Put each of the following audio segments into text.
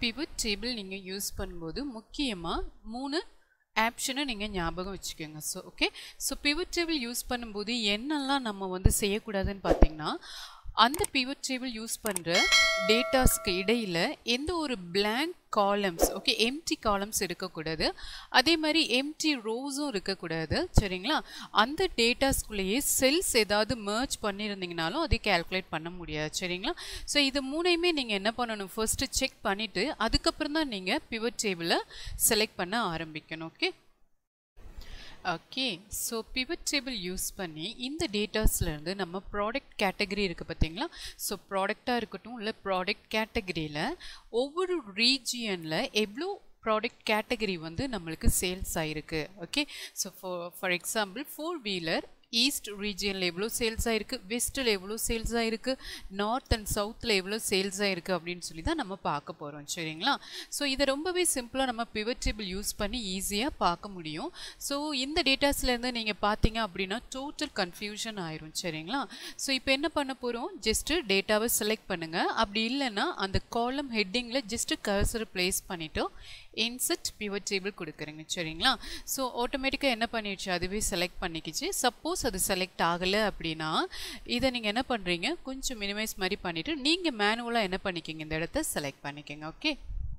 pivot table நீங்கள் use பண்ணும்போது முக்கியமாக மூணு ஆப்ஷனை நீங்கள் ஞாபகம் வச்சுக்கோங்க so okay so pivot table use பண்ணும்போது என்னெல்லாம் நம்ம வந்து செய்யக்கூடாதுன்னு பார்த்தீங்கன்னா அந்த பிவட் டேபிள் யூஸ் பண்ணுற டேட்டாஸ்க்கு இடையில் எந்த ஒரு blank columns okay empty columns இருக்கக்கூடாது அதே மாதிரி எம்டி ரோஸும் இருக்கக்கூடாது சரிங்களா அந்த டேட்டாஸ்குள்ளேயே செல்ஸ் ஏதாவது merge பண்ணியிருந்தீங்கனாலும் அதை கால்குலேட் பண்ண முடியாது சரிங்களா ஸோ இது மூணையுமே நீங்கள் என்ன பண்ணணும் ஃபர்ஸ்ட்டு செக் பண்ணிவிட்டு அதுக்கப்புறம் தான் நீங்கள் பிவட் டேபிளை செலக்ட் பண்ண ஆரம்பிக்கணும் okay okay so pivot table use பண்ணி இந்த டேட்டாஸ்லேருந்து நம்ம ப்ராடக்ட் கேட்டகரி இருக்குது பார்த்தீங்களா ஸோ ப்ராடக்டாக இருக்கட்டும் இல்லை ப்ராடக்ட் கேட்டகரியில் ஒவ்வொரு ரீஜியனில் எவ்வளோ ப்ராடக்ட் கேட்டகரி வந்து நம்மளுக்கு சேல்ஸ் ஆயிருக்கு okay so for for example four wheeler east ரீஜியனில் எவ்வளோ சேல்ஸ் ஆயிருக்கு வெஸ்ட்டில் எவ்வளோ சேல்ஸ் ஆயிருக்கு நார்த் அண்ட் சவுத்தில் எவ்வளோ சேல்ஸ் ஆயிருக்கு அப்படின்னு சொல்லி தான் நம்ம பார்க்க போகிறோம் சரிங்களா ஸோ இதை ரொம்பவே சிம்பிளாக நம்ம பிவட் டேபிள் யூஸ் பண்ணி ஈஸியாக பார்க்க முடியும் ஸோ இந்த டேட்டாஸ்லேருந்து நீங்கள் பார்த்தீங்க அப்படின்னா டோட்டல் கன்ஃபியூஷன் ஆயிரும் சரிங்களா ஸோ இப்போ என்ன பண்ண போகிறோம் ஜஸ்ட்டு டேட்டாவை செலக்ட் பண்ணுங்கள் அப்படி இல்லைன்னா அந்த காலம் ஹெட்டிங்கில் ஜஸ்ட்டு கர்சர் ப்ளேஸ் பண்ணிவிட்டு இன்செட் பிவட் டேபிள் கொடுக்குறேங்க சரிங்களா ஸோ ஆட்டோமேட்டிக்காக என்ன பண்ணிடுச்சு அதுவே செலக்ட் பண்ணிக்கிச்சு சப்போஸ் அது செலக்ட் ஆகலை அப்படின்னா இதை நீங்கள் என்ன பண்ணுறீங்க கொஞ்சம் மினிமைஸ் மாதிரி பண்ணிவிட்டு நீங்கள் மேனுவலாக என்ன பண்ணிக்கிங்க இந்த இடத்த செலக்ட் பண்ணிக்கோங்க ஓகே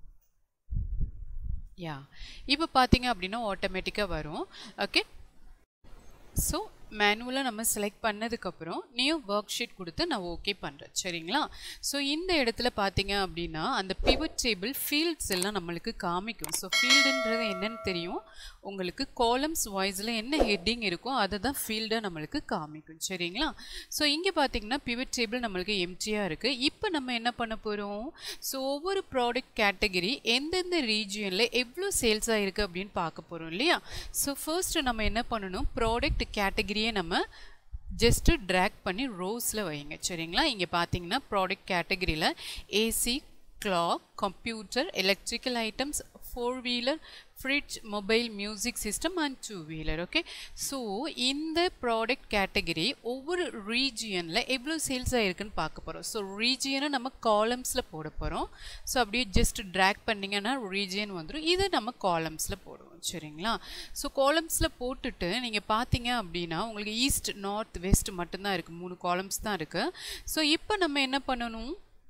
யா இப்போ பார்த்தீங்க அப்படின்னா ஆட்டோமேட்டிக்காக வரும் ஓகே ஸோ மேனுவலாக நம்ம செலக்ட் பண்ணதுக்கப்புறம் நியூ ஒர்க் ஷீட் கொடுத்து நான் ஓகே பண்ணுறேன் சரிங்களா ஸோ இந்த இடத்துல பார்த்தீங்க அப்படின்னா அந்த பிவட் டேபிள் ஃபீல்ட்ஸ் எல்லாம் நம்மளுக்கு காமிக்கும் ஸோ ஃபீல்டுன்றது என்னன்னு தெரியும் உங்களுக்கு காலம்ஸ் வாய்ஸில் என்ன ஹெட்டிங் இருக்கோ அதை தான் ஃபீல்டாக நம்மளுக்கு காமிக்கும் சரிங்களா ஸோ இங்கே பார்த்தீங்கன்னா பிவட் டேபிள் நம்மளுக்கு எம்டியாக இருக்குது இப்போ நம்ம என்ன பண்ண போகிறோம் ஸோ ஒவ்வொரு ப்ராடக்ட் கேட்டகரி எந்தெந்த ரீஜியனில் எவ்வளோ சேல்ஸ் ஆகிருக்கு அப்படின்னு பார்க்க போகிறோம் இல்லையா ஸோ ஃபர்ஸ்ட் நம்ம என்ன பண்ணணும் ப்ராடக்ட் கேட்டகரியை நம்ம ஜஸ்ட்டு ட்ராக் பண்ணி ரோஸில் வைங்க சரிங்களா இங்கே பார்த்தீங்கன்னா ப்ராடக்ட் கேட்டகரியில் AC clock computer electrical items four wheeler fridge mobile music system and two wheeler okay so இந்த ப்ராடக்ட் கேட்டகரி ஒவ்வொரு ரீஜியனில் எவ்வளோ சேல்ஸ் ஆகிருக்குன்னு பார்க்க போகிறோம் ஸோ ரீஜியனை நம்ம காலம்ஸில் போட போகிறோம் ஸோ அப்படியே ஜஸ்ட் ட்ராக் பண்ணிங்கன்னா ரீஜியன் வந்துடும் இதை நம்ம காலம்ஸில் போடுவோம் சரிங்களா ஸோ காலம்ஸில் போட்டுட்டு நீங்கள் பார்த்தீங்க அப்படின்னா உங்களுக்கு ஈஸ்ட் நார்த் வெஸ்ட் மட்டும்தான் இருக்குது மூணு காலம்ஸ் தான் இருக்குது ஸோ இப்போ நம்ம என்ன பண்ணணும்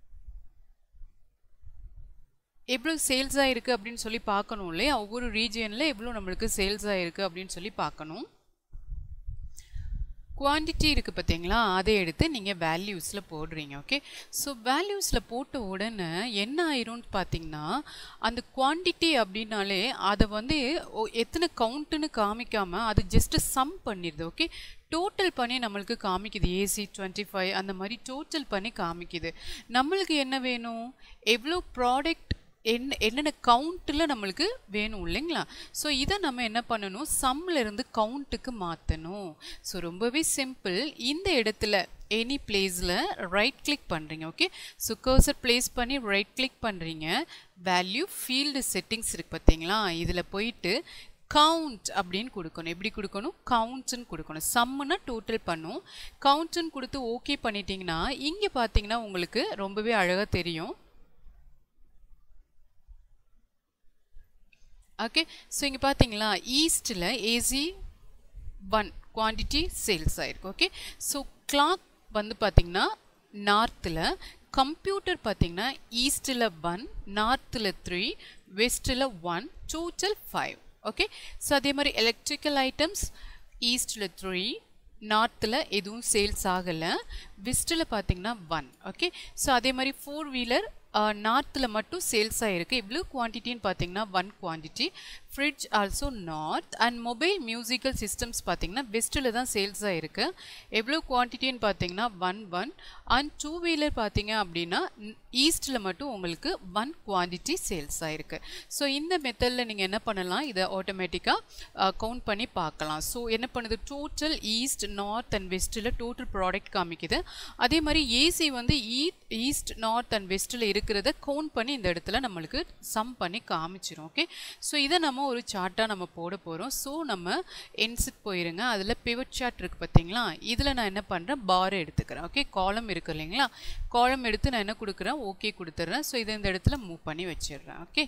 எவ்வளோ சேல்ஸ் ஆகிருக்கு அப்படின்னு சொல்லி பார்க்கணும் இல்லையா ஒவ்வொரு ரீஜியனில் எவ்வளோ நம்மளுக்கு சேல்ஸ் ஆகிருக்கு அப்படின்னு சொல்லி பார்க்கணும் குவான்டிட்டி இருக்குது பார்த்தீங்களா அதை எடுத்து நீங்கள் வேல்யூஸில் போடுறீங்க ஓகே ஸோ வேல்யூஸில் போட்ட உடனே என்ன ஆயிரும்னு பார்த்தீங்கன்னா அந்த குவான்டிட்டி அப்படின்னாலே அதை வந்து ஒ- எத்தனை கவுண்ட்டுன்னு காமிக்காமல் அது ஜஸ்ட்டு சம் பண்ணிடுது ஓகே டோட்டல் பண்ணி நம்மளுக்கு காமிக்குது ஏசி டுவெண்ட்டி ஃபைவ் அந்த மாதிரி டோட்டல் பண்ணி காமிக்குது நம்மளுக்கு என்ன வேணும் எவ்வளோ ப்ராடக்ட் என்ன என்னென்ன கவுண்ட்டில் நம்மளுக்கு வேணும் இல்லைங்களா ஸோ இதை நம்ம என்ன பண்ணணும் சம்மில் இருந்து கவுண்ட்டுக்கு மாற்றணும் ஸோ ரொம்பவே சிம்பிள் இந்த இடத்துல எனி பிளேஸில் ரைட் கிளிக் பண்ணுறீங்க ஓகே ஸோ கர்சர் ப்ளேஸ் பண்ணி ரைட் கிளிக் பண்ணுறீங்க வேல்யூ ஃபீல்டு செட்டிங்ஸ் இருக்கு பார்த்தீங்களா இதில் போயிட்டு கவுண்ட் அப்படின்னு கொடுக்கணும் எப்படி கொடுக்கணும் கவுண்ட்னு கொடுக்கணும் சம்முன்னா டோட்டல் பண்ணும் கவுண்ட்னு கொடுத்து ஓகே பண்ணிட்டீங்கன்னா இங்கே பார்த்தீங்கன்னா உங்களுக்கு ரொம்பவே அழகாக தெரியும் ஓகே ஸோ இங்கே பார்த்தீங்களா ஈஸ்ட்டில் ஏசி ஒன் குவான்டிட்டி சேல்ஸ் ஆயிருக்கு ஓகே ஸோ கிளாக் வந்து பார்த்தீங்கன்னா நார்த்தில் கம்ப்யூட்டர் பார்த்தீங்கன்னா ஈஸ்ட்டில் ஒன் நார்த்தில் த்ரீ வெஸ்ட்டில் one total five okay so அதே மாதிரி எலக்ட்ரிக்கல் ஐட்டம்ஸ் ஈஸ்ட்டில் த்ரீ நார்த்தில் எதுவும் சேல்ஸ் ஆகலை வெஸ்ட்டில் பார்த்தீங்கன்னா ஒன் ஓகே ஸோ அதே மாதிரி ஃபோர் வீலர் நார்த்தில் மட்டும் சேல்ஸ் ஆகிருக்கு இவ்வளோ குவான்டிட்டின்னு பார்த்தீங்கன்னா one quantity fridge also north and mobile musical systems பார்த்தீங்கன்னா வெஸ்ட்டில் தான் சேல்ஸ் ஆகிருக்கு எவ்வளோ குவான்டிட்டின்னு பார்த்தீங்கன்னா one one and two wheeler பார்த்தீங்க அப்படின்னா ஈஸ்ட்டில் மட்டும் உங்களுக்கு ஒன் குவான்டிட்டி சேல்ஸ் ஆகிருக்கு ஸோ இந்த மெத்தடில் நீங்கள் என்ன பண்ணலாம் இதை ஆட்டோமேட்டிக்காக கவுண்ட் பண்ணி பார்க்கலாம் ஸோ என்ன பண்ணுது டோட்டல் ஈஸ்ட் நார்த் அண்ட் வெஸ்ட்டில் டோட்டல் ப்ராடக்ட் காமிக்குது அதே மாதிரி ஏசி வந்து ஈஸ்ட் நார்த் அண்ட் வெஸ்ட்டில் இருக்கிறத கவுண்ட் பண்ணி இந்த இடத்துல நம்மளுக்கு சம் பண்ணி காமிச்சிரும் ஓகே ஸோ இதை நம்ம சும்மா ஒரு சார்ட்டாக நம்ம போட போகிறோம் ஸோ நம்ம என்சிட் போயிருங்க அதில் பிவட் சார்ட் இருக்குது பார்த்தீங்களா இதில் நான் என்ன பண்ணுறேன் பார் எடுத்துக்கிறேன் ஓகே காலம் இருக்கு இல்லைங்களா காலம் எடுத்து நான் என்ன கொடுக்குறேன் ஓகே கொடுத்துட்றேன் ஸோ இதை இந்த இடத்துல மூவ் பண்ணி வச்சிடுறேன் ஓகே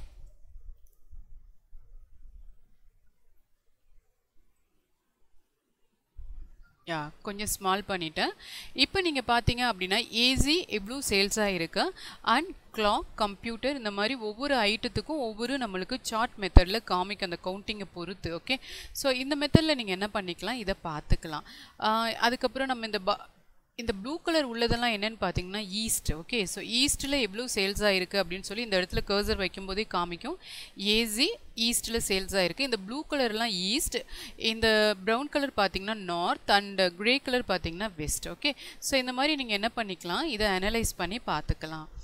யா கொஞ்சம் ஸ்மால் பண்ணிட்டேன் இப்போ நீங்கள் பார்த்தீங்க அப்படின்னா ஏசி எவ்வளோ சேல்ஸாக இருக்கு அண்ட் கிளாக் கம்ப்யூட்டர் இந்த மாதிரி ஒவ்வொரு ஐட்டத்துக்கும் ஒவ்வொரு நம்மளுக்கு சார்ட் மெத்தடில் காமிக்க அந்த கவுண்டிங்கை பொறுத்து ஓகே ஸோ இந்த மெத்தடில் நீங்கள் என்ன பண்ணிக்கலாம் இதை பார்த்துக்கலாம் அதுக்கப்புறம் நம்ம இந்த ப இந்த ப்ளூ கலர் உள்ளதெல்லாம் என்னென்னு பார்த்தீங்கன்னா ஈஸ்ட் ஓகே ஸோ ஈஸ்ட்டில் எவ்வளோ சேல்ஸ் ஆகிருக்கு அப்படின்னு சொல்லி இந்த இடத்துல கர்சர் வைக்கும்போதே காமிக்கும் ஏசி ஈஸ்ட்டில் சேல்ஸ் ஆகிருக்கு இந்த ப்ளூ கலர்லாம் ஈஸ்ட் இந்த ப்ரௌன் கலர் பார்த்தீங்கன்னா நார்த் அண்ட் க்ரே கலர் பார்த்தீங்கன்னா வெஸ்ட் ஓகே ஸோ இந்த மாதிரி நீங்கள் என்ன பண்ணிக்கலாம் இதை அனலைஸ் பண்ணி பார்த்துக்கலாம்